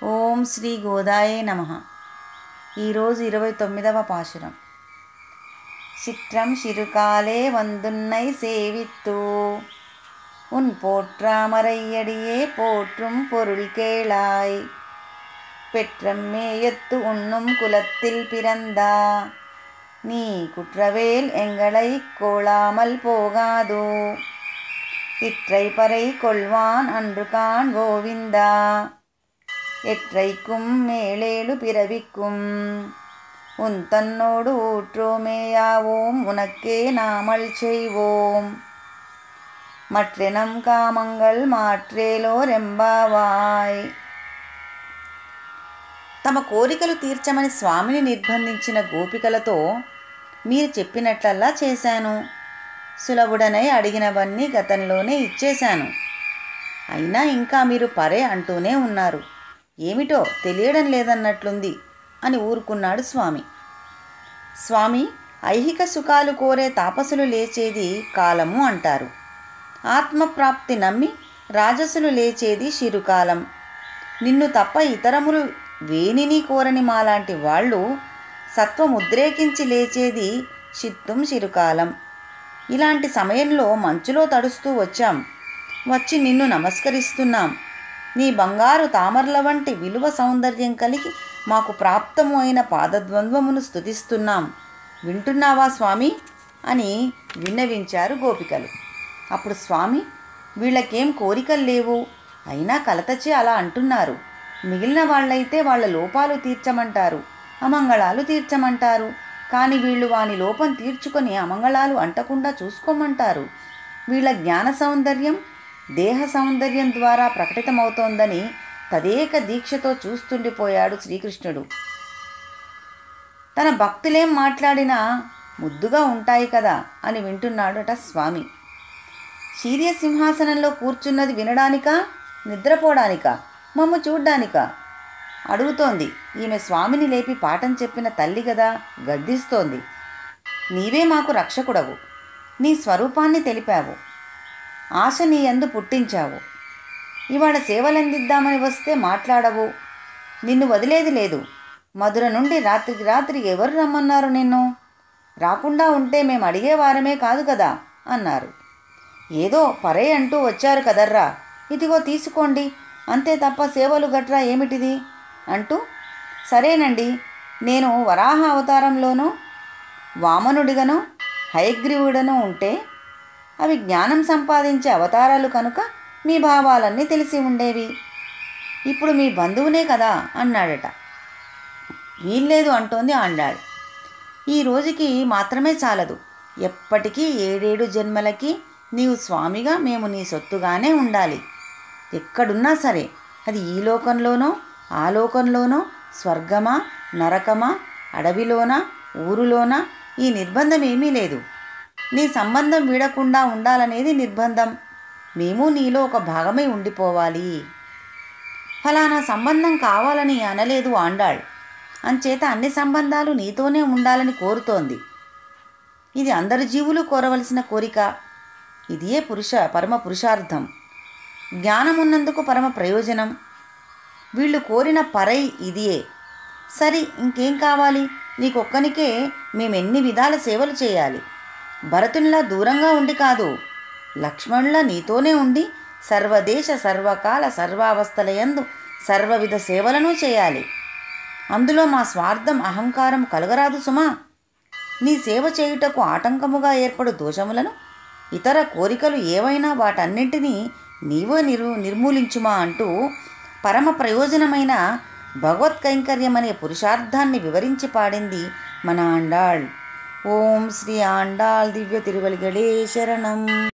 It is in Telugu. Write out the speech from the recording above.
ఓం శ్రీ గోదాయే నమ ఈరోజు ఇరవై తొమ్మిదవ పాశురం சிற்றம் சிறுகாலே வந்துன்னை சேவித்து உன் போற்றாமரையடியே போற்றும் பொருள் கேளாய் பெற்றம் மேயத்து உண்ணும் குலத்தில் பிறந்தா நீ குற்றவேல் எங்களை கோளாமல் போகாதோ இற்றை பறை கொள்வான் அன்று கான் கோவிந்தா எற்றைக்கும் மேலேழு பிறவிக்கும் உன் தன்னோடு ஊற்றோமேயாவோம் உனக்கே நாமல் செய்வோம் மற்றெனம் காமங்கள் మాట్రేలోరెంబావాయ్ తమ కోరికలు తీర్చమని స్వామిని నిర్బంధించిన గోపికలతో మీరు చెప్పినట్లల్లా చేశాను సులభుడనై అడిగినవన్నీ గతంలోనే ఇచ్చేశాను అయినా ఇంకా మీరు పరే అంటూనే ఉన్నారు ఏమిటో తెలియడం లేదన్నట్లుంది అని ఊరుకున్నాడు స్వామి స్వామి ఐహిక సుఖాలు కోరే తాపసులు లేచేది కాలము అంటారు ఆత్మప్రాప్తి నమ్మి రాజసులు లేచేది శిరుకాలం నిన్ను తప్ప ఇతరములు వేనిని కోరని మాలాంటి వాళ్ళు సత్వం ఉద్రేకించి లేచేది చిత్తం శిరుకాలం ఇలాంటి సమయంలో మంచులో తడుస్తూ వచ్చాం వచ్చి నిన్ను నమస్కరిస్తున్నాం నీ బంగారు తామరల వంటి విలువ సౌందర్యం కలిగి మాకు ప్రాప్తము అయిన పాదద్వంద్వమును స్తుతిస్తున్నాం వింటున్నావా స్వామి అని విన్నవించారు గోపికలు అప్పుడు స్వామి వీళ్ళకేం కోరికలు లేవు అయినా కలతచే అలా అంటున్నారు మిగిలిన వాళ్ళైతే వాళ్ళ లోపాలు తీర్చమంటారు అమంగళాలు తీర్చమంటారు కానీ వీళ్ళు వాని లోపం తీర్చుకొని అమంగళాలు అంటకుండా చూసుకోమంటారు వీళ్ళ జ్ఞాన సౌందర్యం దేహ సౌందర్యం ద్వారా ప్రకటితమవుతోందని తదేక దీక్షతో చూస్తుండిపోయాడు శ్రీకృష్ణుడు తన భక్తులేం మాట్లాడినా ముద్దుగా ఉంటాయి కదా అని వింటున్నాడట స్వామి శీర్య సింహాసనంలో కూర్చున్నది వినడానికా నిద్రపోవడానికా మమ్మ చూడ్డానికా అడుగుతోంది ఈమె స్వామిని లేపి పాఠం చెప్పిన తల్లి గదా గద్దిస్తోంది నీవే మాకు రక్షకుడవు నీ స్వరూపాన్ని తెలిపావు ఆశ నీ యందు పుట్టించావు ఇవాళ సేవలందిద్దామని వస్తే మాట్లాడవు నిన్ను వదిలేది లేదు మధుర నుండి రాత్రికి రాత్రి ఎవరు రమ్మన్నారు నిన్ను రాకుండా ఉంటే మేము అడిగేవారమే కాదు కదా అన్నారు ఏదో పరే అంటూ వచ్చారు కదర్రా ఇదిగో తీసుకోండి అంతే తప్ప సేవలు గట్రా ఏమిటిది అంటూ సరేనండి నేను వరాహ అవతారంలోనో వామనుడిగానో హయగ్రీవుడనో ఉంటే అవి జ్ఞానం సంపాదించే అవతారాలు కనుక మీ భావాలన్నీ తెలిసి ఉండేవి ఇప్పుడు మీ బంధువునే కదా అన్నాడట వీల్లేదు అంటోంది ఆండాళ్ ఈ రోజుకి మాత్రమే చాలదు ఎప్పటికీ ఏడేడు జన్మలకి నీవు స్వామిగా మేము నీ సొత్తుగానే ఉండాలి ఎక్కడున్నా సరే అది ఈ లోకంలోనో ఆ లోకంలోనో స్వర్గమా నరకమా అడవిలోనా ఊరులోనా ఈ నిర్బంధం ఏమీ లేదు నీ సంబంధం వీడకుండా ఉండాలనేది నిర్బంధం మేము నీలో ఒక భాగమై ఉండిపోవాలి ఫలానా సంబంధం కావాలని అనలేదు ఆండాళ్ అంచేత అన్ని సంబంధాలు నీతోనే ఉండాలని కోరుతోంది ఇది అందరి జీవులు కోరవలసిన కోరిక ఇదియే పురుష పరమ పురుషార్థం జ్ఞానమున్నందుకు పరమ ప్రయోజనం వీళ్ళు కోరిన పరై ఇదియే సరి ఇంకేం కావాలి నీకొక్కనికే మేమెన్ని విధాల సేవలు చేయాలి భరతునిలా దూరంగా ఉండి కాదు లక్ష్మణుల నీతోనే ఉండి సర్వదేశ సర్వకాల సర్వావస్థలయందు సర్వవిధ సేవలను చేయాలి అందులో మా స్వార్థం అహంకారం కలగరాదు సుమా నీ సేవ చేయుటకు ఆటంకముగా ఏర్పడు దోషములను ఇతర కోరికలు ఏవైనా వాటన్నింటినీ నీవే నిరు నిర్మూలించుమా అంటూ పరమ ప్రయోజనమైన భగవత్ కైంకర్యం అనే పురుషార్థాన్ని వివరించి పాడింది మన ఆండాళ్ ఓం శ్రీ ఆండాళ్ దివ్య తిరువలిగడే శరణం